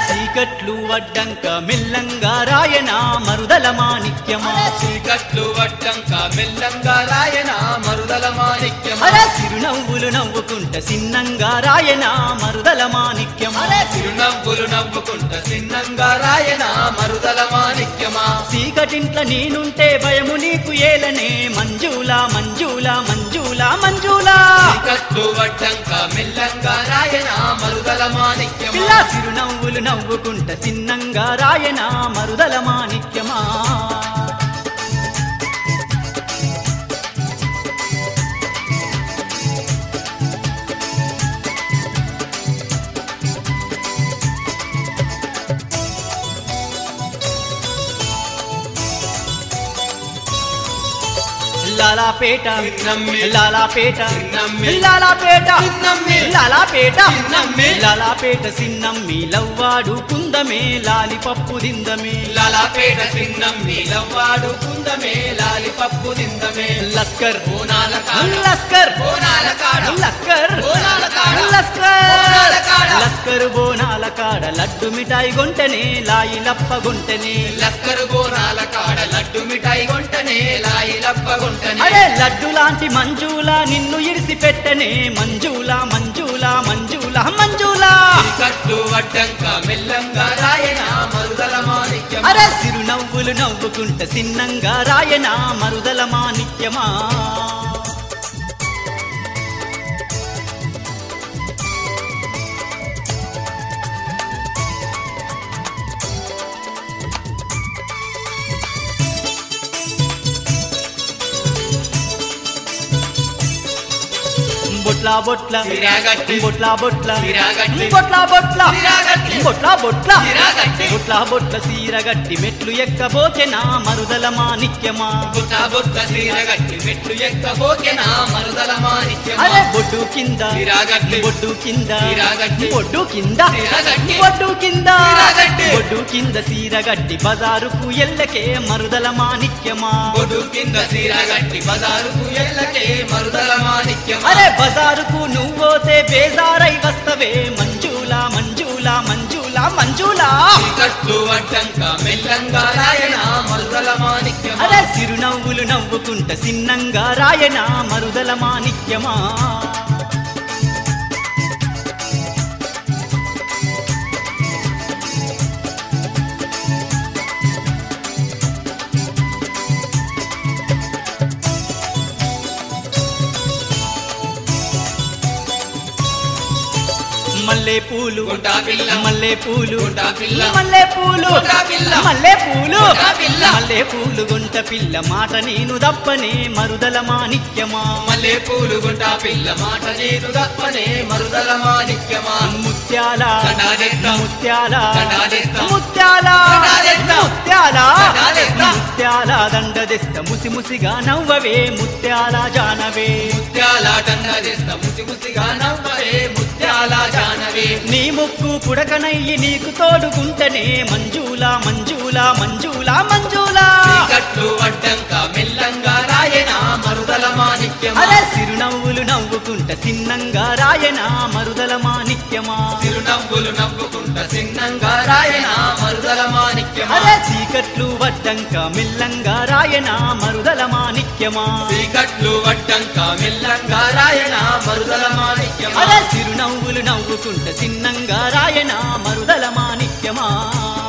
చీకట్లు వడ్డంక మెల్లంగా రాయన మరుదల మాణిక్యమా చీకట్లు వడ్డంక మెల్లంగా రాయన మరుదల మాణిక్యమా అరే చిరునవ్వులు నవ్వుకుంట సిన్నంగా రాయన మరుదల మాణిక్యమా చిరునవ్వులు నవ్వుకుంట చిన్నంగా రాయన మరుదల మాణిక్యమా చీకటింట్ల నేనుంటే భయము నీకు ఏలనే మంజులా మంజులా మంజులా మంజులా చీకట్లు వడ్డంక మెల్లంగా రాయన మరుదల మాణిక్యమా పిల్ల చిరునవ్వులు నవ్వుకుంట సిన్నంగా రాయన మరుదల మాణిక్యమా లాలాపేట చిన్నమ్మి. లాలాపేట చిన్నమ్మి. లాలాపేట చిన్నమ్మి. లాలాపేట చిన్నమ్మి. లాలాపేట సిన్నమ్మి లవ్వాడు కుందమే లాలిపప్పు దిందమే లలాపేట చిన్నమ్మి లవ్వాడు కుందమే లాలి పప్పు నిందమే లస్కర్ బోనాల కాడ లస్కర్ బోనాల కాడ లస్కర్ బోనాల కాడ. లస్కర్ బోనాల కాడ. లస్కర్ బోనాల కాడ లడ్డు మిఠాయి గొంటనే లాయి లప్ప గుంటనే లక్కరు బోనాల కాడ లడ్డు మిఠాయి గొంటనే లాయి లప్ప గొంటనే అరే లడ్డు లాంటి మంజులా నిన్ను ఇడిసి పెట్టనే మంజులా మంజులా మంజులా మంజులా కట్టు వడ్డంక మెల్లంగా రాయన మరుదల మాణిక్యం అరే సిరునవ్వులు నవ్వుకుంట సిన్నంగా రాయన మరుదల మాణిక్యమా బొట్లా బొట్ల సిరాగట్టి. బొట్లా బొట్ల సిరాగట్టి. బొట్లా బొట్ల సిరాగట్టి. బొట్లా బొట్ల సిరాగట్టి. బొట్లా బొట్ల సీరగట్టి మెట్లు ఎక్కబోచెనా మరుదల మాణిక్యమా బుట్ట బుట్ట సీరగట్టి మెట్లు ఎక్కబోకెనా మరుదల మాణిక్యం అరే బొడ్డు కింద సిరాగట్టి. బొడ్డు కింద సిరాగట్టి. బొడ్డు కింద సిరాగట్టి. బొడ్డు కింద సిరాగట్టి. బొడ్డు కింద సీరగట్టి బజారుకు ఎల్లకే మరుదల మాణిక్యమా బొడు కింద సీరగట్టి బజారుకు ఎల్లకే మరుదల మాణిక్యం అరే బజారుకు నువ్వోతే బేజారై వస్తవే మంజులా మంజులా మంజులా మంజులా కట్టు వడ్డంక మెల్లంగా రాయన మరుదల మాణిక్యం అరే చిరునవ్వులు నవ్వుకుంట సిన్నంగా రాయన మరుదల మాణిక్యమా మల్లె పూలు గుంటా పిల్ల. మల్లె పూలు గుంటా పిల్ల. మల్లె పూలు గుంటా పిల్ల. మల్లె పూలు గుంటా పిల్ల. మల్లె పూలు గుంట పిల్ల మాట నేను దప్పనే మరుదల మాణిక్యమా మల్లె పూలు గుంటా పిల్ల మాట నేను తప్పనే మరుదల మాణిక్యమా ముత్యాల దండాలెత్త. ముత్యాల దండాలెత్త. ముత్యాల దండాలెత్త. ముత్యాల దండాలెత్త. ముత్యాల దండదెస్త ముసి ముసిగా నవ్వవే ముత్యాల జానవే ముత్యాలాటంగా చేస్తా ముసి ముసిగా నవ్వరే ముత్యాల జానవే నీ ముక్కు పుడకనయ్యి నీకు తోడుకుంటనే మంజులా మంజులా మంజులా మంజులా కట్లు వడ్డంక మెల్లంగా రాయన మరుదల మాణిక్యమా అరే చిరునవ్వులు నవ్వుకుంట సిన్నంగా రాయన మరుదల మాణిక్యమా చిరునవ్వులు నవ్వుకుంట చిన్నంగా రాయన మరుదల మాణిక్యమా అరే చీకట్లు వడ్డంక మెల్లంగా రాయన మరుదల మాణిక్యమా చీకట్లు వడ్డంక మెల్లంగా రాయన మరుదల మాణిక్యమా అరే చిరునవ్వులు నవ్వుకుంట సిన్నంగా రాయన మరుదల మాణిక్యమా